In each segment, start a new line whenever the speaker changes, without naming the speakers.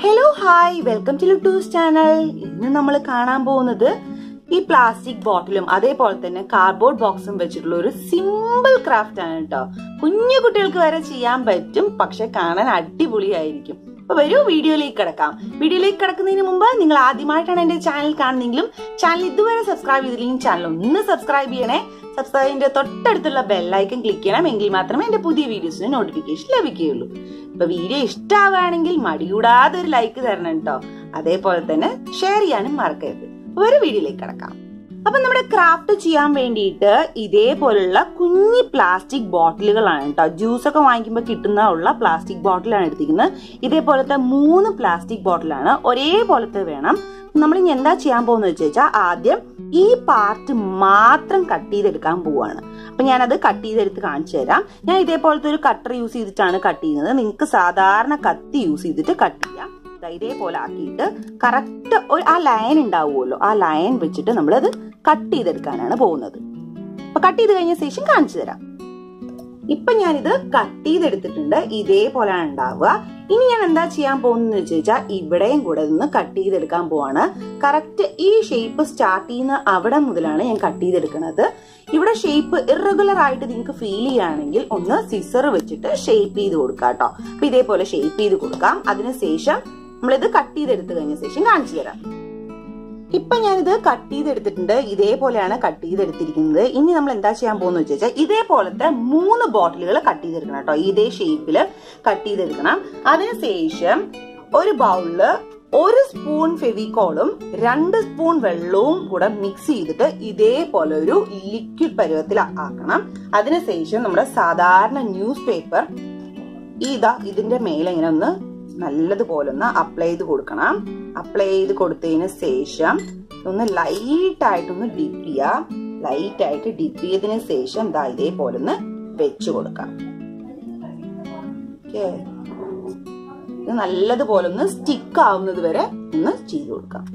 hello hi welcome to ലുട്ടൂസ് channel ഇന്ന് നമ്മൾ കാണാൻ പോകുന്നത് ഈ പ്ലാസ്റ്റിക് ബോട്ടിലും അതേപോലെ തന്നെ കാർഡ്ബോർഡ് ബോക്സും വെച്ചിട്ടുള്ള ഒരു സിമ്പിൾ ക്രാഫ്റ്റ് ആണ് കേട്ടോ കുഞ്ഞു കുട്ടികൾക്ക് വരെ ചെയ്യാൻ പറ്റും പക്ഷെ കാണാൻ അടിപൊളിയായിരിക്കും അപ്പൊ വരൂ വീഡിയോയിലേക്ക് കിടക്കാം വീഡിയോയിലേക്ക് കിടക്കുന്നതിന് മുമ്പ് നിങ്ങൾ ആദ്യമായിട്ടാണ് എന്റെ ചാനൽ കാണുന്നതെങ്കിലും ചാനൽ ഇതുവരെ സബ്സ്ക്രൈബ് ചെയ്തില്ലെങ്കിൽ ചാനൽ ഒന്ന് സബ്സ്ക്രൈബ് ചെയ്യണേ സബ്സ്ക്രൈബിന്റെ തൊട്ടടുത്തുള്ള ബെല്ലൈക്കൺ ക്ലിക്ക് ചെയ്യണം എങ്കിൽ മാത്രമേ എന്റെ പുതിയ വീഡിയോസിന് നോട്ടിഫിക്കേഷൻ ലഭിക്കുകയുള്ളൂ ഇപ്പൊ വീഡിയോ ഇഷ്ടമാവുകയാണെങ്കിൽ മടികൂടാതെ ഒരു ലൈക്ക് തരണം കേട്ടോ അതേപോലെ തന്നെ ഷെയർ ചെയ്യാനും മറക്കരുത് ഒരു വീഡിയോയിലേക്ക് കിടക്കാം അപ്പൊ നമ്മുടെ ക്രാഫ്റ്റ് ചെയ്യാൻ വേണ്ടിയിട്ട് ഇതേപോലുള്ള കുഞ്ഞി പ്ലാസ്റ്റിക് ബോട്ടിലുകളാണ് കേട്ടോ ജ്യൂസ് ഒക്കെ വാങ്ങിക്കുമ്പോൾ കിട്ടുന്ന ഉള്ള പ്ലാസ്റ്റിക് ബോട്ടിലാണ് എടുത്തിരിക്കുന്നത് ഇതേപോലത്തെ മൂന്ന് പ്ലാസ്റ്റിക് ബോട്ടിലാണ് ഒരേപോലത്തെ വേണം നമ്മൾ ഇനി എന്താ ചെയ്യാൻ പോകുന്നത് വെച്ച് വെച്ചാൽ ആദ്യം ഈ പാർട്ട് മാത്രം കട്ട് ചെയ്തെടുക്കാൻ പോവാണ് അപ്പൊ ഞാനത് കട്ട് ചെയ്തെടുത്ത് കാണിച്ചു തരാം ഞാൻ ഇതേപോലത്തെ ഒരു കട്ടർ യൂസ് ചെയ്തിട്ടാണ് കട്ട് ചെയ്യുന്നത് നിങ്ങൾക്ക് സാധാരണ കത്തി യൂസ് ചെയ്തിട്ട് കട്ട് ചെയ്യാം ദാ ഇതേപോലെ ആക്കിയിട്ട് കറക്റ്റ് ഒരു ആ ലൈൻ ഉണ്ടാവുമല്ലോ ആ ലൈൻ വെച്ചിട്ട് നമ്മളത് കട്ട് ചെയ്തെടുക്കാനാണ് പോകുന്നത് അപ്പൊ കട്ട് ചെയ്ത് കഴിഞ്ഞ ശേഷം കാണിച്ചു തരാം ഇപ്പൊ ഞാനിത് കട്ട് ചെയ്തെടുത്തിട്ടുണ്ട് ഇതേപോലെയാണ് ഉണ്ടാവുക ഇനി ഞാൻ എന്താ ചെയ്യാൻ പോകുന്നത് വെച്ച് വെച്ചാൽ ഇവിടെയും കൂടെ നിന്ന് കട്ട് ചെയ്തെടുക്കാൻ പോവാണ് കറക്റ്റ് ഈ ഷേപ്പ് സ്റ്റാർട്ട് ചെയ്യുന്ന അവിടെ മുതലാണ് ഞാൻ കട്ട് ചെയ്തെടുക്കുന്നത് ഇവിടെ ഷേപ്പ് ഇറഗുലർ ആയിട്ട് നിങ്ങൾക്ക് ഫീൽ ചെയ്യുകയാണെങ്കിൽ ഒന്ന് സിസർ വെച്ചിട്ട് ഷേപ്പ് ചെയ്ത് കൊടുക്കാം കേട്ടോ അപ്പൊ ഇതേപോലെ ഷേപ്പ് ചെയ്ത് കൊടുക്കാം അതിനുശേഷം നമ്മളിത് കട്ട് ചെയ്തെടുത്ത് കഴിഞ്ഞ ശേഷം കാണിച്ചു തരാം ഇപ്പൊ ഞാനിത് കട്ട് ചെയ്തെടുത്തിട്ടുണ്ട് ഇതേപോലെയാണ് കട്ട് ചെയ്തെടുത്തിരിക്കുന്നത് ഇനി നമ്മൾ എന്താ ചെയ്യാൻ പോകുന്ന വെച്ചാൽ ഇതേപോലത്തെ മൂന്ന് ബോട്ടിലുകൾ കട്ട് ചെയ്തെടുക്കണം കേട്ടോ ഇതേ ഷേപ്പില് കട്ട് ചെയ്തെടുക്കണം അതിനുശേഷം ഒരു ബൗളില് ഒരു സ്പൂൺ ഫെവിക്കോളും രണ്ട് സ്പൂൺ വെള്ളവും കൂടെ മിക്സ് ചെയ്തിട്ട് ഇതേപോലെ ഒരു ലിക്വിഡ് പരുവത്തിൽ ആക്കണം അതിനുശേഷം നമ്മുടെ സാധാരണ ന്യൂസ് പേപ്പർ ഇതാ ഇതിന്റെ മേലെ ഇങ്ങനെ ഒന്ന് നല്ലതുപോലെ ഒന്ന് അപ്ലൈ ചെയ്ത് കൊടുക്കണം അപ്ലൈ ചെയ്ത് കൊടുത്തതിന് ശേഷം ഒന്ന് ലൈറ്റ് ആയിട്ടൊന്ന് ഡിപ്പ് ചെയ്യാം ലൈറ്റ് ആയിട്ട് ഡിപ്പ് ചെയ്തതിന് ശേഷം ഇതാ ഇതേപോലെ ഒന്ന് വെച്ചു കൊടുക്കാം ഓക്കേ ഇത് നല്ലതുപോലെ ഒന്ന് സ്റ്റിക്ക് ആവുന്നത് വരെ ഒന്ന് ചെയ്ത് കൊടുക്കാം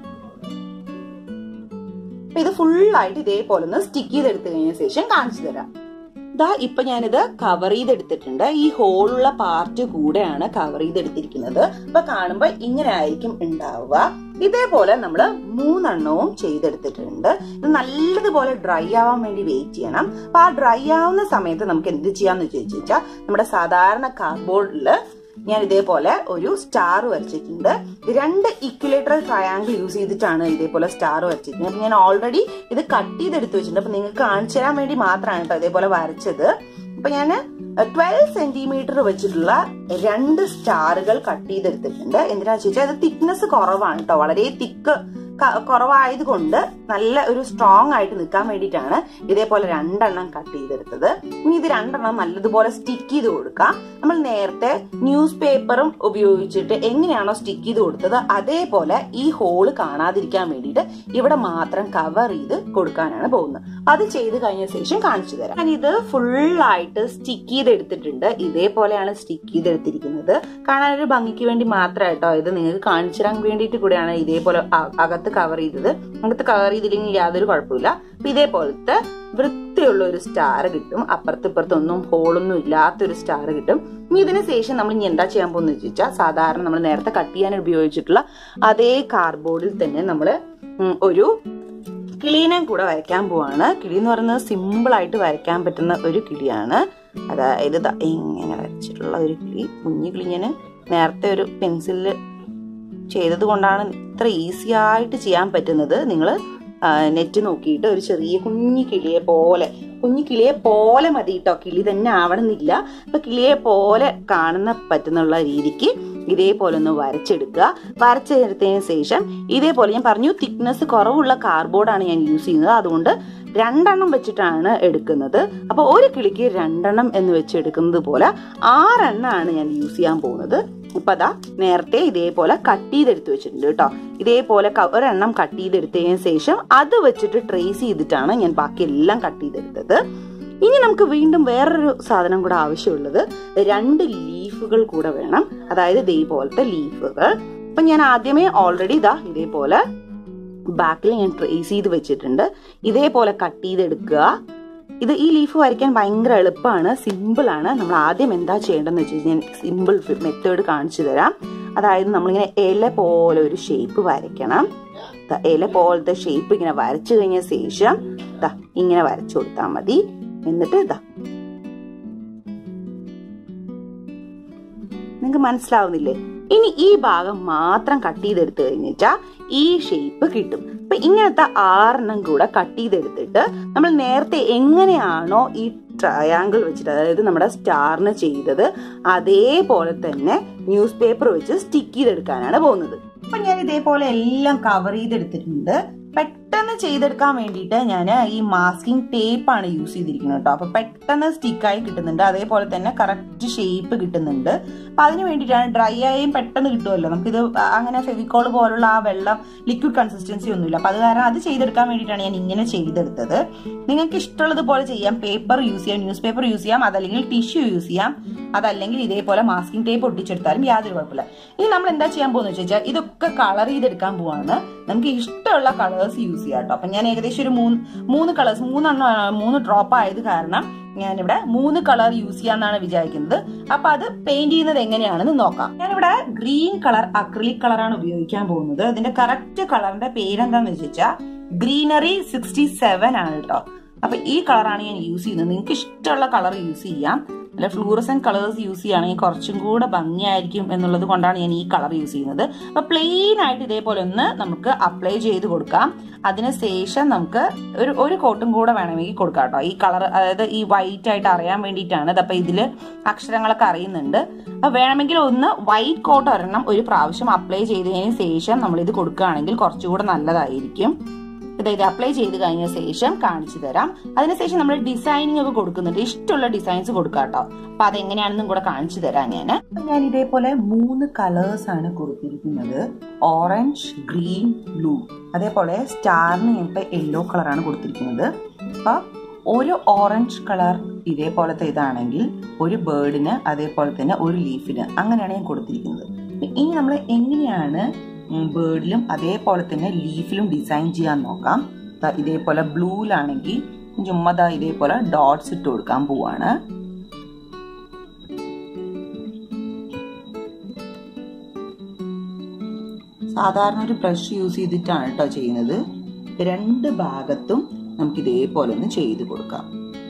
ഇത് ഫുള്ളായിട്ട് ഇതേപോലെ ഒന്ന് സ്റ്റിക്ക് ചെയ്തെടുത്തു കഴിഞ്ഞ ശേഷം കാണിച്ചു തരാം ദാ ഇപ്പൊ ഞാനിത് കവർ ചെയ്തെടുത്തിട്ടുണ്ട് ഈ ഹോളുള്ള പാർട്ട് കൂടെയാണ് കവർ ചെയ്തെടുത്തിരിക്കുന്നത് അപ്പൊ കാണുമ്പോ ഇങ്ങനെ ആയിരിക്കും ഉണ്ടാവുക ഇതേപോലെ നമ്മൾ മൂന്നെണ്ണവും ചെയ്തെടുത്തിട്ടുണ്ട് ഇത് നല്ലതുപോലെ ഡ്രൈ ആവാൻ വേണ്ടി വെയിറ്റ് ചെയ്യണം അപ്പൊ ആ ഡ്രൈ ആവുന്ന സമയത്ത് നമുക്ക് എന്ത് ചെയ്യാന്ന് ചോദിച്ചാൽ നമ്മുടെ സാധാരണ കാർഡ്ബോർഡില് ഞാൻ ഇതേപോലെ ഒരു സ്റ്റാർ വരച്ചിട്ടുണ്ട് രണ്ട് ഇക്വലേറ്റർ ട്രയാങ്കിൾ യൂസ് ചെയ്തിട്ടാണ് ഇതേപോലെ സ്റ്റാർ വരച്ചിരിക്കുന്നത് അപ്പൊ ഞാൻ ഓൾറെഡി ഇത് കട്ട് ചെയ്തെടുത്ത് വെച്ചിട്ടുണ്ട് അപ്പൊ നിങ്ങൾക്ക് കാണിച്ചു തരാൻ വേണ്ടി മാത്രമാണ് കേട്ടോ ഇതേപോലെ വരച്ചത് അപ്പൊ ഞാൻ ട്വൽവ് സെന്റിമീറ്റർ വെച്ചിട്ടുള്ള രണ്ട് സ്റ്റാറുകൾ കട്ട് ചെയ്തെടുത്തിട്ടുണ്ട് എന്തിനാ വെച്ചാൽ അത് തിക്നെസ് കുറവാണ് കേട്ടോ വളരെ തിക്ക് കുറവായതുകൊണ്ട് നല്ല ഒരു സ്ട്രോങ് ആയിട്ട് നിൽക്കാൻ വേണ്ടിയിട്ടാണ് ഇതേപോലെ രണ്ടെണ്ണം കട്ട് ചെയ്തെടുത്തത് ഇനി ഇത് രണ്ടെണ്ണം നല്ലതുപോലെ സ്റ്റിക്ക് ചെയ്ത് കൊടുക്കാം നമ്മൾ നേരത്തെ ന്യൂസ് പേപ്പറും ഉപയോഗിച്ചിട്ട് എങ്ങനെയാണോ സ്റ്റിക്ക് ചെയ്ത് കൊടുത്തത് അതേപോലെ ഈ ഹോള് കാണാതിരിക്കാൻ വേണ്ടിയിട്ട് ഇവിടെ മാത്രം കവർ ചെയ്ത് കൊടുക്കാനാണ് പോകുന്നത് അത് ചെയ്ത് കഴിഞ്ഞ ശേഷം കാണിച്ചു തരാം ഞാൻ ഇത് ഫുള്ളായിട്ട് സ്റ്റിക്ക് ചെയ്തെടുത്തിട്ടുണ്ട് ഇതേപോലെയാണ് സ്റ്റിക്ക് ചെയ്തെടുത്തിരിക്കുന്നത് കാണാൻ ഒരു ഭംഗിക്ക് വേണ്ടി മാത്രമായിട്ടോ ഇത് നിങ്ങൾക്ക് കാണിച്ചു തരാൻ വേണ്ടിയിട്ട് കൂടെയാണ് ഇതേപോലെ അകത്ത് കവർ ചെയ്തത് അകത്ത് കവർ ചെയ്തില്ലെങ്കിൽ യാതൊരു കുഴപ്പമില്ല അപ്പൊ ഇതേപോലത്തെ വൃത്തിയുള്ള ഒരു സ്റ്റാർ കിട്ടും അപ്പുറത്ത് ഇപ്പുറത്തൊന്നും ഹോളൊന്നും ഇല്ലാത്തൊരു സ്റ്റാർ കിട്ടും ഇനി ഇതിന് ശേഷം നമ്മൾ ഇനി എന്താ ചെയ്യാൻ പോകുന്നത് ചോദിച്ചാൽ സാധാരണ നമ്മൾ നേരത്തെ കട്ട് ചെയ്യാൻ ഉപയോഗിച്ചിട്ടുള്ള അതേ കാർഡ്ബോർഡിൽ തന്നെ നമ്മൾ ഒരു കിളീനെ കൂടെ വരയ്ക്കാൻ പോവാണ് കിളി എന്ന് പറയുന്നത് സിമ്പിൾ ആയിട്ട് വരയ്ക്കാൻ പറ്റുന്ന ഒരു കിളിയാണ് അതായത് ഇങ്ങനെ വരച്ചിട്ടുള്ള ഒരു കിളി കുഞ്ഞു കിളി ഞാൻ നേരത്തെ ഒരു പെൻസിലിൽ ചെയ്തത് കൊണ്ടാണ് ഇത്ര ഈസി ആയിട്ട് ചെയ്യാൻ പറ്റുന്നത് നിങ്ങൾ നെറ്റ് നോക്കിയിട്ട് ഒരു ചെറിയ കുഞ്ഞു കിളിയെ പോലെ കുഞ്ഞു കിളിയെ പോലെ മതി കേട്ടോ കിളി തന്നെ ആവണമെന്നില്ല അപ്പൊ കിളിയെ പോലെ കാണുന്ന പറ്റുന്നുള്ള രീതിക്ക് ഇതേപോലെ ഒന്ന് വരച്ചെടുക്കുക വരച്ചെടുത്തതിന് ശേഷം ഇതേപോലെ ഞാൻ പറഞ്ഞു തിക്നെസ് കുറവുള്ള കാർഡ്ബോർഡാണ് ഞാൻ യൂസ് ചെയ്യുന്നത് അതുകൊണ്ട് രണ്ടെണ്ണം വെച്ചിട്ടാണ് എടുക്കുന്നത് അപ്പൊ ഒരു കിളിക്ക് രണ്ടെണ്ണം എന്ന് വെച്ച് എടുക്കുന്നത് പോലെ ആറെണ്ണമാണ് ഞാൻ യൂസ് ചെയ്യാൻ പോകുന്നത് ഇപ്പൊ അതാ നേരത്തെ ഇതേപോലെ കട്ട് ചെയ്തെടുത്ത് വെച്ചിട്ടുണ്ട് കേട്ടോ ഇതേപോലെ ഒരെണ്ണം കട്ട് ചെയ്തെടുത്തതിന് ശേഷം അത് വെച്ചിട്ട് ട്രേസ് ചെയ്തിട്ടാണ് ഞാൻ ബാക്കി എല്ലാം കട്ട് ചെയ്തെടുത്തത് ഇനി നമുക്ക് വീണ്ടും വേറൊരു സാധനം കൂടെ ആവശ്യമുള്ളത് രണ്ട് ലീഫുകൾ കൂടെ വേണം അതായത് ഇതേപോലത്തെ ലീഫുകൾ അപ്പൊ ഞാൻ ആദ്യമേ ഓൾറെഡി ഇതാ ഇതേപോലെ ബാക്കിൽ ഞാൻ ട്രേസ് ചെയ്ത് വെച്ചിട്ടുണ്ട് ഇതേപോലെ കട്ട് ചെയ്തെടുക്കുക ഇത് ഈ ലീഫ് വരയ്ക്കാൻ ഭയങ്കര എളുപ്പമാണ് സിമ്പിൾ ആണ് നമ്മൾ ആദ്യം എന്താ ചെയ്യേണ്ടതെന്ന് വെച്ച് കഴിഞ്ഞാൽ സിമ്പിൾ മെത്തേഡ് കാണിച്ചു തരാം അതായത് നമ്മളിങ്ങനെ ഇല പോലെ ഒരു ഷേപ്പ് വരയ്ക്കണം ദാ ഇല പോലത്തെ ഷേപ്പ് ഇങ്ങനെ വരച്ചു കഴിഞ്ഞ ശേഷം ദാ ഇങ്ങനെ വരച്ചു കൊടുത്താൽ മതി എന്നിട്ട് ഇതാ നിങ്ങൾക്ക് മനസ്സിലാവുന്നില്ലേ ഇനി ഈ ഭാഗം മാത്രം കട്ട് ചെയ്തെടുത്തു കഴിഞ്ഞിട്ടാ ഈ ഷേപ്പ് കിട്ടും അപ്പൊ ഇങ്ങനത്തെ ആറെണ്ണം കൂടെ കട്ട് ചെയ്തെടുത്തിട്ട് നമ്മൾ നേരത്തെ എങ്ങനെയാണോ ഈ ട്രയാങ്കിൾ വെച്ചിട്ട് അതായത് നമ്മുടെ സ്റ്റാറിന് ചെയ്തത് അതേപോലെ തന്നെ ന്യൂസ് പേപ്പർ വെച്ച് സ്റ്റിക്ക് ചെയ്തെടുക്കാനാണ് പോകുന്നത് അപ്പൊ ഞാൻ ഇതേപോലെ എല്ലാം കവർ ചെയ്തെടുത്തിട്ടുണ്ട് പെട്ടെന്ന് ചെയ്തെടുക്കാൻ വേണ്ടിയിട്ട് ഞാൻ ഈ മാസ്കിംഗ് ടേപ്പ് ആണ് യൂസ് ചെയ്തിരിക്കുന്നത് കേട്ടോ അപ്പൊ പെട്ടെന്ന് സ്റ്റിക്കായി കിട്ടുന്നുണ്ട് അതേപോലെ തന്നെ കറക്റ്റ് ഷേപ്പ് കിട്ടുന്നുണ്ട് അപ്പൊ അതിന് വേണ്ടിയിട്ടാണ് ഡ്രൈ ആയും പെട്ടെന്ന് കിട്ടുമല്ലോ നമുക്കിത് അങ്ങനെ ഫെവിക്കോൾ പോലുള്ള ആ വെള്ളം ലിക്വിഡ് കൺസിസ്റ്റൻസി ഒന്നുമില്ല അപ്പൊ അത് കാരണം അത് ചെയ്തെടുക്കാൻ വേണ്ടിയിട്ടാണ് ഞാൻ ഇങ്ങനെ ചെയ്തെടുത്തത് നിങ്ങൾക്ക് ഇഷ്ടമുള്ളത് പോലെ ചെയ്യാം പേപ്പർ യൂസ് ചെയ്യാം ന്യൂസ് പേപ്പർ യൂസ് ചെയ്യാം അതല്ലെങ്കിൽ ടിഷ്യൂ യൂസ് ചെയ്യാം അതല്ലെങ്കിൽ ഇതേപോലെ മാസ്കിംഗ് ടേപ്പ് ഒട്ടിച്ചെടുത്താലും യാതൊരു കുഴപ്പമില്ല ഇനി നമ്മൾ എന്താ ചെയ്യാൻ പോകുന്നത് വെച്ചാൽ ഇതൊക്കെ കളർ ചെയ്തെടുക്കാൻ പോവാണ് നമുക്ക് ഇഷ്ടമുള്ള കളേഴ്സ് യൂസ് ചെയ്യാം കേട്ടോ അപ്പൊ ഞാൻ ഏകദേശം ഒരു മൂന്ന് മൂന്ന് കളേഴ്സ് മൂന്നെണ്ണം മൂന്ന് ഡ്രോപ്പ് ആയത് കാരണം ഞാനിവിടെ മൂന്ന് കളർ യൂസ് ചെയ്യാന്നാണ് വിചാരിക്കുന്നത് അപ്പൊ അത് പെയിന്റ് ചെയ്യുന്നത് എങ്ങനെയാണെന്ന് നോക്കാം ഞാനിവിടെ ഗ്രീൻ കളർ അക്രിലിക് കളറാണ് ഉപയോഗിക്കാൻ പോകുന്നത് അതിന്റെ കറക്റ്റ് കളറിന്റെ പേരെന്താന്ന് വെച്ചാൽ ഗ്രീനറി സിക്സ്റ്റി സെവൻ ആണ് കേട്ടോ അപ്പൊ ഈ കളറാണ് ഞാൻ യൂസ് ചെയ്യുന്നത് നിങ്ങൾക്ക് ഇഷ്ടമുള്ള കളർ യൂസ് ചെയ്യാം അല്ല ഫ്ലൂറസൻ കളേഴ്സ് യൂസ് ചെയ്യുകയാണെങ്കിൽ കുറച്ചും കൂടെ ഭംഗിയായിരിക്കും എന്നുള്ളത് കൊണ്ടാണ് ഞാൻ ഈ കളർ യൂസ് ചെയ്യുന്നത് അപ്പൊ പ്ലെയിൻ ആയിട്ട് ഇതേപോലെ ഒന്ന് നമുക്ക് അപ്ലൈ ചെയ്ത് കൊടുക്കാം അതിനുശേഷം നമുക്ക് ഒരു ഒരു കോട്ടും കൂടെ വേണമെങ്കിൽ കൊടുക്കാം കേട്ടോ ഈ കളർ അതായത് ഈ വൈറ്റ് ആയിട്ട് അറിയാൻ വേണ്ടിയിട്ടാണ് അപ്പൊ ഇതില് അക്ഷരങ്ങളൊക്കെ അറിയുന്നുണ്ട് അപ്പൊ വേണമെങ്കിൽ ഒന്ന് വൈറ്റ് കോട്ട് ഒരെണ്ണം ഒരു പ്രാവശ്യം അപ്ലൈ ചെയ്തതിന് ശേഷം നമ്മൾ ഇത് കൊടുക്കുകയാണെങ്കിൽ കുറച്ചുകൂടെ നല്ലതായിരിക്കും ഇത് അപ്ലൈ ചെയ്ത് കഴിഞ്ഞ ശേഷം കാണിച്ചു തരാം അതിനുശേഷം നമ്മൾ ഡിസൈനിങ് ഒക്കെ കൊടുക്കുന്നുണ്ട് ഇഷ്ടമുള്ള ഡിസൈൻസ് കൊടുക്കാം കേട്ടോ അപ്പൊ അതെങ്ങനെയാണെന്നും കൂടെ കാണിച്ചു തരാം ഞാൻ ഞാൻ ഇതേപോലെ മൂന്ന് കളേഴ്സ് ആണ് കൊടുത്തിരിക്കുന്നത് ഓറഞ്ച് ഗ്രീൻ ബ്ലൂ അതേപോലെ സ്റ്റാറിന് ഞാൻ ഇപ്പൊ യെല്ലോ കളറാണ് കൊടുത്തിരിക്കുന്നത് അപ്പൊ ഒരു ഓറഞ്ച് കളർ ഇതേപോലത്തെ ഇതാണെങ്കിൽ ഒരു ബേർഡിന് അതേപോലെ തന്നെ ഒരു ലീഫിന് അങ്ങനെയാണ് ഞാൻ കൊടുത്തിരിക്കുന്നത് ഇനി നമ്മൾ എങ്ങനെയാണ് ബേർഡിലും അതേപോലെ തന്നെ ലീഫിലും ഡിസൈൻ ചെയ്യാൻ നോക്കാം ഇതേപോലെ ബ്ലൂവിലാണെങ്കിൽ ചുമ്മാ ഇതേപോലെ ഡോട്ട്സ് ഇട്ട് കൊടുക്കാൻ പോവാണ് സാധാരണ ഒരു ബ്രഷ് യൂസ് ചെയ്തിട്ടാണ് കേട്ടോ ചെയ്യുന്നത് രണ്ട് ഭാഗത്തും നമുക്ക് ഇതേപോലെ ഒന്ന് ചെയ്ത് കൊടുക്കാം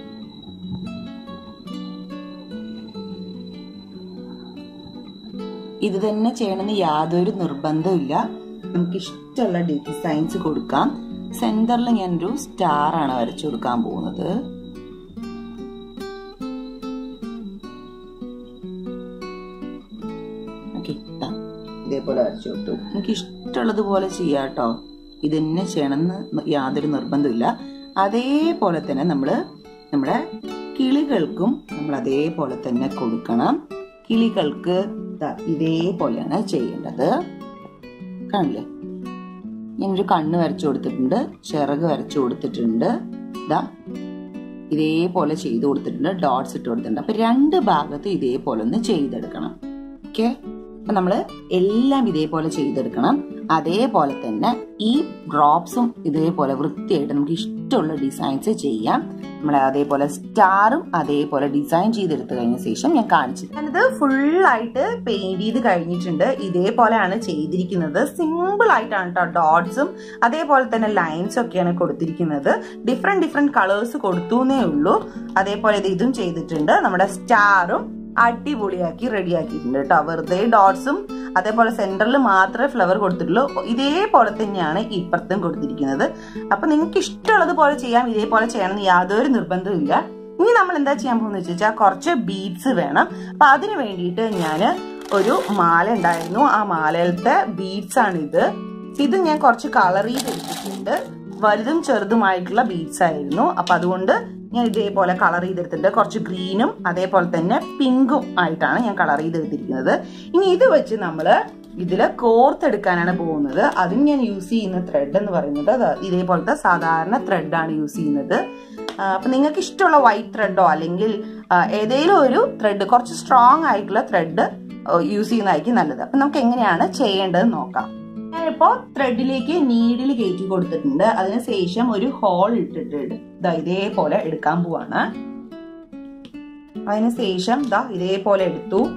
ഇത് തന്നെ ചെയ്യണമെന്ന് യാതൊരു നിർബന്ധമില്ല നമുക്ക് ഇഷ്ടമുള്ള ഡിസൈൻസ് കൊടുക്കാം സെന്ററിൽ ഞാനൊരു സ്റ്റാർ ആണ് വരച്ചു കൊടുക്കാൻ പോകുന്നത് ഇതേപോലെ വരച്ചു കൊടുത്തു നമുക്ക് ഇഷ്ടമുള്ളത് പോലെ ചെയ്യാം കേട്ടോ ഇത് തന്നെ ചെയ്യണമെന്ന് യാതൊരു നിർബന്ധമില്ല അതേപോലെ തന്നെ നമ്മൾ നമ്മുടെ കിളികൾക്കും നമ്മൾ അതേപോലെ തന്നെ കൊടുക്കണം കിളികൾക്ക് ഇതേപോലെയാണ് ചെയ്യേണ്ടത് കാണില്ലേ ഞാനൊരു കണ്ണ് വരച്ചു കൊടുത്തിട്ടുണ്ട് ചിറക് വരച്ചു കൊടുത്തിട്ടുണ്ട് ഇതാ ഇതേപോലെ ചെയ്ത് കൊടുത്തിട്ടുണ്ട് ഡോട്ട്സ് ഇട്ട് കൊടുത്തിട്ടുണ്ട് അപ്പൊ രണ്ട് ഭാഗത്ത് ഇതേപോലെ ഒന്ന് ചെയ്തെടുക്കണം ഓക്കെ അപ്പൊ നമ്മള് എല്ലാം ഇതേപോലെ ചെയ്തെടുക്കണം അതേപോലെ തന്നെ ഈ ഡ്രോപ്സും ഇതേപോലെ വൃത്തിയായിട്ട് നമുക്ക് ഇഷ്ടമുള്ള ഡിസൈൻസ് ചെയ്യാം നമ്മൾ അതേപോലെ സ്റ്റാറും അതേപോലെ ഡിസൈൻ ചെയ്തെടുത്തു കഴിഞ്ഞ ശേഷം ഞാൻ കാണിച്ചു ഞാനിത് ഫുള്ളായിട്ട് പെയിന്റ് ചെയ്ത് കഴിഞ്ഞിട്ടുണ്ട് ഇതേപോലെയാണ് ചെയ്തിരിക്കുന്നത് സിമ്പിൾ ആയിട്ടാണ് കേട്ടോ ഡോട്ട്സും അതേപോലെ തന്നെ ലൈൻസ് ഒക്കെയാണ് കൊടുത്തിരിക്കുന്നത് ഡിഫറെന്റ് ഡിഫറെന്റ് കളേഴ്സ് കൊടുത്തുന്നേ ഉള്ളൂ അതേപോലെ ഇത് ഇതും ചെയ്തിട്ടുണ്ട് നമ്മുടെ സ്റ്റാറും അടിപൊളിയാക്കി റെഡിയാക്കിയിട്ടുണ്ട് കേട്ടോ വെറുതെ ഡോട്ട്സും അതേപോലെ സെന്ററിൽ മാത്രമേ ഫ്ലവർ കൊടുത്തിട്ടുള്ളൂ ഇതേപോലെ തന്നെയാണ് ഇപ്പുറത്തും കൊടുത്തിരിക്കുന്നത് അപ്പൊ നിങ്ങൾക്ക് ഇഷ്ടമുള്ളത് പോലെ ചെയ്യാം ഇതേപോലെ ചെയ്യണമെന്ന് യാതൊരു നിർബന്ധമില്ല ഇനി നമ്മൾ എന്താ ചെയ്യാൻ പോകുന്നത് വെച്ചാൽ കുറച്ച് ബീഡ്സ് വേണം അപ്പൊ അതിന് വേണ്ടിയിട്ട് ഞാൻ ഒരു മാല ഉണ്ടായിരുന്നു ആ മാലയിലത്തെ ബീഡ്സ് ആണ് ഇത് ഇത് ഞാൻ കുറച്ച് കളർ ചെയ്തെടുത്തിട്ടുണ്ട് വലുതും ചെറുതുമായിട്ടുള്ള ബീഡ്സ് ആയിരുന്നു അപ്പൊ അതുകൊണ്ട് ഞാൻ ഇതേപോലെ കളർ ചെയ്തെടുത്തിട്ടുണ്ട് കുറച്ച് ഗ്രീനും അതേപോലെ തന്നെ പിങ്കും ആയിട്ടാണ് ഞാൻ കളർ ചെയ്തെടുത്തിരിക്കുന്നത് ഇനി ഇത് വെച്ച് നമ്മൾ ഇതിൽ കോർത്തെടുക്കാനാണ് പോകുന്നത് അതിന് ഞാൻ യൂസ് ചെയ്യുന്ന ത്രെഡ് എന്ന് പറയുന്നത് ഇതേപോലത്തെ സാധാരണ ത്രെഡാണ് യൂസ് ചെയ്യുന്നത് അപ്പൊ നിങ്ങൾക്ക് ഇഷ്ടമുള്ള വൈറ്റ് ത്രെഡോ അല്ലെങ്കിൽ ഏതെങ്കിലും ഒരു ത്രെഡ് കുറച്ച് സ്ട്രോങ് ആയിട്ടുള്ള ത്രെഡ് യൂസ് ചെയ്യുന്നതായിരിക്കും നല്ലത് അപ്പൊ നമുക്ക് എങ്ങനെയാണ് ചെയ്യേണ്ടത് നോക്കാം ഞാനിപ്പോ ത്രെഡിലേക്ക് നീഡിൽ കയറ്റി കൊടുത്തിട്ടുണ്ട് അതിനുശേഷം ഒരു ഹോൾ ഇട്ടിട്ട് ഇതാ ഇതേപോലെ എടുക്കാൻ പോവാണ് അതിനുശേഷം ഇതാ ഇതേപോലെ എടുത്തു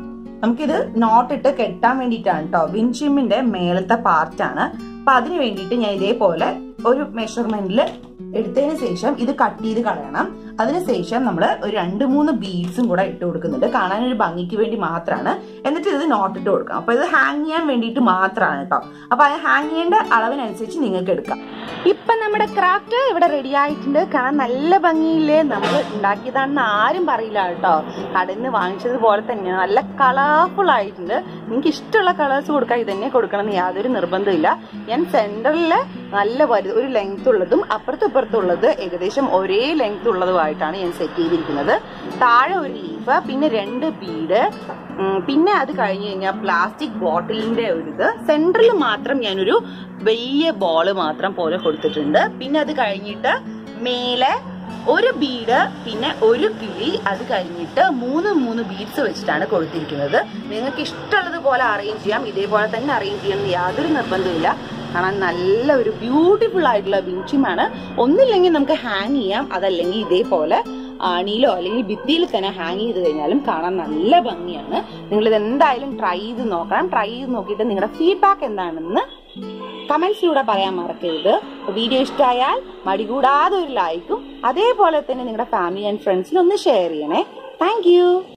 നമുക്കിത് നോട്ടിട്ട് കെട്ടാൻ വേണ്ടിയിട്ടാണ് കേട്ടോ വിൻഷിമിന്റെ മേളത്തെ പാർട്ടാണ് അപ്പൊ അതിന് വേണ്ടിയിട്ട് ഞാൻ ഇതേപോലെ ഒരു മെഷർമെന്റിൽ എടുത്തതിന് ശേഷം ഇത് കട്ട് ചെയ്ത് കളയണം അതിനുശേഷം നമ്മൾ ഒരു രണ്ട് മൂന്ന് ബീഡ്സും കൂടെ ഇട്ട് കൊടുക്കുന്നുണ്ട് കാണാൻ ഒരു ഭംഗിക്ക് വേണ്ടി മാത്രമാണ് എന്നിട്ട് ഇത് നോട്ട് ഇട്ട് കൊടുക്കാം അപ്പൊ ഇത് ഹാങ് ചെയ്യാൻ വേണ്ടിയിട്ട് മാത്രമാണ് കേട്ടോ അപ്പൊ അത് ഹാങ് ചെയ്യേണ്ട അളവിനനുസരിച്ച് നിങ്ങൾക്ക് എടുക്കാം ഇപ്പൊ നമ്മുടെ ക്രാഫ്റ്റ് ഇവിടെ റെഡി ആയിട്ടുണ്ട് കാണാൻ നല്ല ഭംഗിയില്ലേ നമ്മൾ ഉണ്ടാക്കിയതാണെന്ന് ആരും പറയില്ല കേട്ടോ കടയിൽ നിന്ന് വാങ്ങിച്ചത് പോലെ തന്നെയാണ് നല്ല കളർഫുൾ ആയിട്ടുണ്ട് നിങ്ങൾക്ക് ഇഷ്ടമുള്ള കളേഴ്സ് കൊടുക്കാൻ ഇത് തന്നെ കൊടുക്കണം എന്ന് യാതൊരു നിർബന്ധമില്ല ഞാൻ സെന്ററിൽ നല്ല വലു ഒരു ലെങ്ത് ഉള്ളതും അപ്പുറത്തും ഇപ്പുറത്തും ഉള്ളത് ഏകദേശം ഒരേ ലെങ്ത് ഉള്ളതുമായിട്ടാണ് ഞാൻ സെറ്റ് ചെയ്തിരിക്കുന്നത് താഴെ ഒരു ലീഫ് പിന്നെ രണ്ട് ബീഡ് പിന്നെ അത് കഴിഞ്ഞ് കഴിഞ്ഞാൽ പ്ലാസ്റ്റിക് ബോട്ടിലിന്റെ ഒരു ഇത് സെന്ററിൽ മാത്രം ഞാനൊരു വലിയ ബോള് മാത്രം പോലെ കൊടുത്തിട്ടുണ്ട് പിന്നെ അത് കഴിഞ്ഞിട്ട് മേലെ ഒരു ബീഡ് പിന്നെ ഒരു കിളി അത് കഴിഞ്ഞിട്ട് മൂന്ന് മൂന്ന് ബീഡ്സ് വെച്ചിട്ടാണ് കൊടുത്തിരിക്കുന്നത് നിങ്ങൾക്ക് ഇഷ്ടമുള്ളത് പോലെ അറേഞ്ച് ചെയ്യാം ഇതേപോലെ തന്നെ അറേഞ്ച് ചെയ്യണം യാതൊരു നിർബന്ധമില്ല കാണാൻ നല്ല ഒരു ബ്യൂട്ടിഫുൾ ആയിട്ടുള്ള ബീച്ചിമാണ് ഒന്നില്ലെങ്കിൽ നമുക്ക് ഹാങ് ചെയ്യാം അതല്ലെങ്കിൽ ഇതേപോലെ ആണിയിലോ അല്ലെങ്കിൽ ഭിത്തിയിൽ തന്നെ ഹാങ് ചെയ്ത് കഴിഞ്ഞാലും കാണാൻ നല്ല ഭംഗിയാണ് നിങ്ങൾ ഇത് എന്തായാലും ട്രൈ ചെയ്ത് നോക്കണം ട്രൈ ചെയ്ത് നോക്കിയിട്ട് നിങ്ങളുടെ ഫീഡ്ബാക്ക് എന്താണെന്ന് കമന്റ്സിലൂടെ പറയാൻ മറക്കരുത് വീഡിയോ ഇഷ്ടമായാൽ മടികൂടാതെ ഒരു ലൈക്കും അതേപോലെ തന്നെ നിങ്ങളുടെ ഫാമിലി ആൻഡ് ഫ്രണ്ട്സിന് ഒന്ന് ഷെയർ ചെയ്യണേ താങ്ക്